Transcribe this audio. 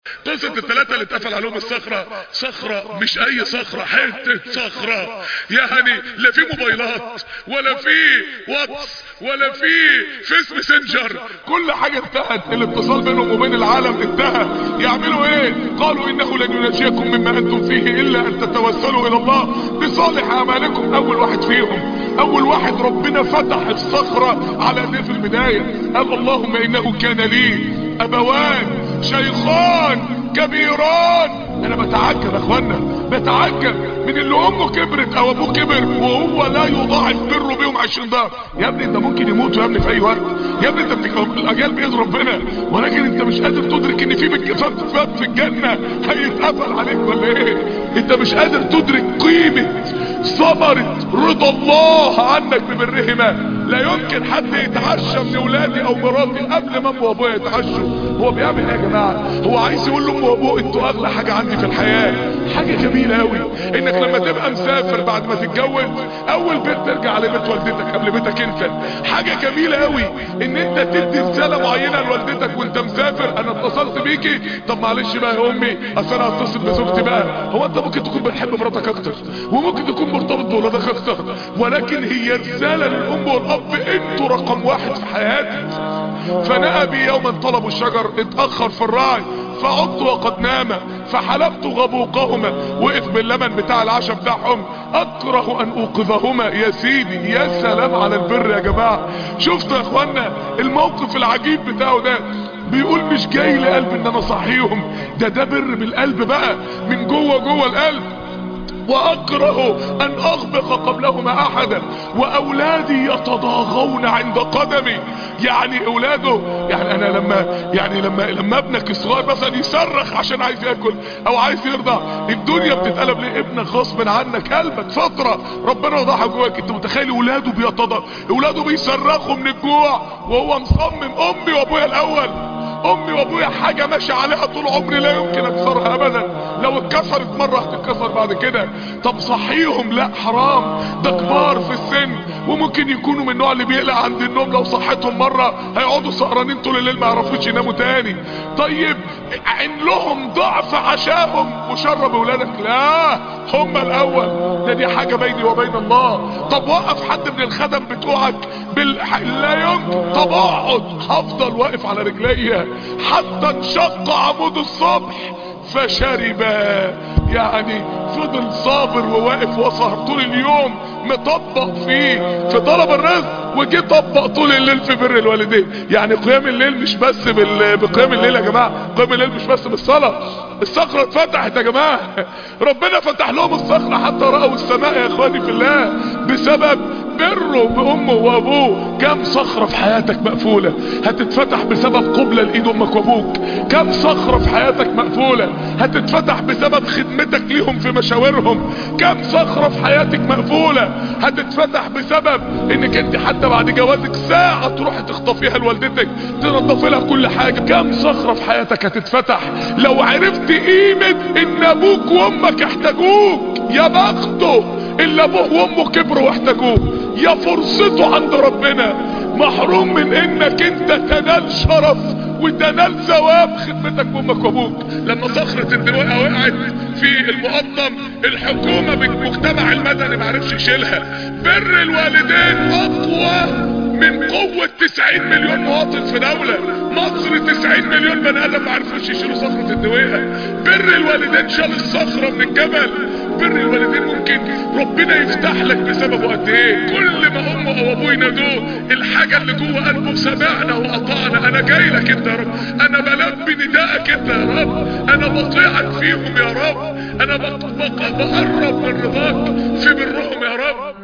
قصة الثلاثة اللي اتقفل عليهم الصخرة صخرة مش اي صخرة حتة صخرة يعني لا في موبايلات ولا في واتس ولا في فيس ماسنجر كل حاجة انتهت الاتصال بينهم وبين العالم انتهى يعملوا ايه قالوا انه لن ينجيكم مما انتم فيه الا ان تتوسلوا الى الله بصالح اعمالكم اول واحد فيهم اول واحد ربنا فتح الصخرة على ايديه في البداية قال اللهم انه كان لي ابوان شيخان كبيران انا بتعجب يا اخوانا بتعجب من اللي امه كبرت او ابوه كبر وهو لا يضاعف بره بيهم عشرين ضعف يا ابني انت ممكن يموتوا يا ابني في اي وقت يا ابني انت بتك... الاجيال بيد ربنا ولكن انت مش قادر تدرك ان في بك... باب في الجنه هيتقفل عليك ولا ايه انت مش قادر تدرك قيمه ثمره رضا الله عنك ببرهما لا يمكن حد يتعشى من ولادي او مراتي قبل ما امي وابويا يتعشوا هو بيعمل ايه يا جماعه هو عايز يقول لامه وابوه انتوا اغلى حاجه عندي في الحياه حاجه جميله قوي انك لما تبقى مسافر بعد ما تتجوز اول بيت ترجع لبيت والدتك قبل بيتك انت حاجه جميله قوي ان انت تدي رساله معينه لوالدتك وانت مسافر انا اتصلت بيكي طب معلش بقى يا امي اصل انا هتصل بزوجتي بقى هو انت ممكن تكون بتحب مراتك اكتر وممكن تكون مرتبط بولادك اكتر ولكن هي رساله للام والاب انتوا رقم واحد في حياتي فنأى بي يوما طلبوا الشجر اتأخر في الرعي فعدت وقد نام فحلبت غبوقهما وقف باللبن بتاع العشاء بتاعهم اكره ان اوقظهما يا سيدي يا سلام على البر يا جماعة شفتوا يا اخوانا الموقف العجيب بتاعه ده بيقول مش جاي لقلب ان انا صحيهم ده ده بر بالقلب بقى من جوه جوه القلب واكره ان اغبق قبلهما احدا واولادي يتضاغون عند قدمي يعني اولاده يعني انا لما يعني لما لما ابنك الصغير مثلا يصرخ عشان عايز ياكل او عايز يرضع الدنيا بتتقلب ليه ابنك غصب عنك قلبك فتره ربنا وضعها جواك انت متخيل اولاده بيتضاغ اولاده بيصرخوا من الجوع وهو مصمم امي وابويا الاول امي وابويا حاجة ماشي عليها طول عمري لا يمكن اكسرها ابدا لو اتكسرت مرة هتتكسر بعد كده طب صحيهم لا حرام ده كبار في السن وممكن يكونوا من النوع اللي بيقلق عند النوم لو صحتهم مرة هيقعدوا سهرانين طول الليل ما يعرفوش يناموا تاني طيب عين لهم ضعف عشاهم وشرب اولادك لا هم الاول ده دي حاجة بيني وبين الله طب وقف حد من الخدم بتوعك بال... لا يمكن طب اقعد هفضل واقف على رجليا حتى انشق عمود الصبح فشرب يعني فضل صابر وواقف وسهر طول اليوم مطبق فيه في طلب الرزق وجي طبق طول الليل في بر الوالدين يعني قيام الليل مش بس بال... بقيام الليل يا جماعه قيام الليل مش بس بالصلاه الصخره اتفتحت يا جماعه ربنا فتح لهم الصخره حتى راوا السماء يا اخواني في الله بسبب بره بامه وابوه كم صخرة في حياتك مقفولة هتتفتح بسبب قبلة لايد امك وابوك كم صخرة في حياتك مقفولة هتتفتح بسبب خدمتك ليهم في مشاورهم كم صخرة في حياتك مقفولة هتتفتح بسبب انك انت حتى بعد جوازك ساعة تروح تخطفيها لوالدتك تنظف لها كل حاجة كم صخرة في حياتك هتتفتح لو عرفت قيمة ان ابوك وامك يحتاجوك يا بخته اللي ابوه وامه كبروا واحتاجوه يا فرصته عند ربنا محروم من انك انت تنال شرف وتنال ثواب خدمتك بامك وابوك لما صخرة الدواء وقعت في المقطم الحكومة بالمجتمع المدني معرفش يشيلها بر الوالدين اقوى من قوة 90 مليون مواطن في دولة مصر 90 مليون بني ادم معرفوش يشيلوا صخرة الدويقة بر الوالدين شال الصخرة من الجبل بر الوالدين ممكن ربنا يفتح لك بسببه قد ايه كل ما امه او ابوه ينادوه الحاجة اللي جوه قلبه سمعنا واطعنا انا جاي لك انت يا رب انا بلبي ندائك انت يا رب انا بطيعك فيهم يا رب انا بقرب من رضاك في برهم يا رب